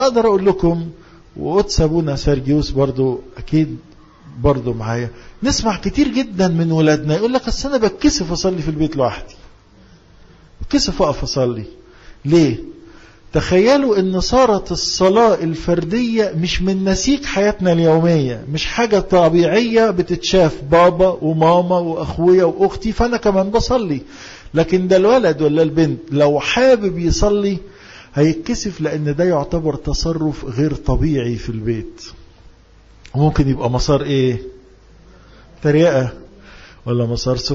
أقدر أقول لكم وقدس أبونا سيرجيوس برضو أكيد برضو معايا نسمع كتير جدا من ولادنا يقول لك أصل أنا بتكسف أصلي في البيت لوحدي بتكسف أقف أصلي ليه؟ تخيلوا ان صارت الصلاة الفردية مش من نسيج حياتنا اليومية مش حاجة طبيعية بتتشاف بابا وماما واخويا واختي فانا كمان بصلي لكن ده الولد ولا البنت لو حابب يصلي هيتكسف لان ده يعتبر تصرف غير طبيعي في البيت ممكن يبقى مسار ايه تريقة ولا مسار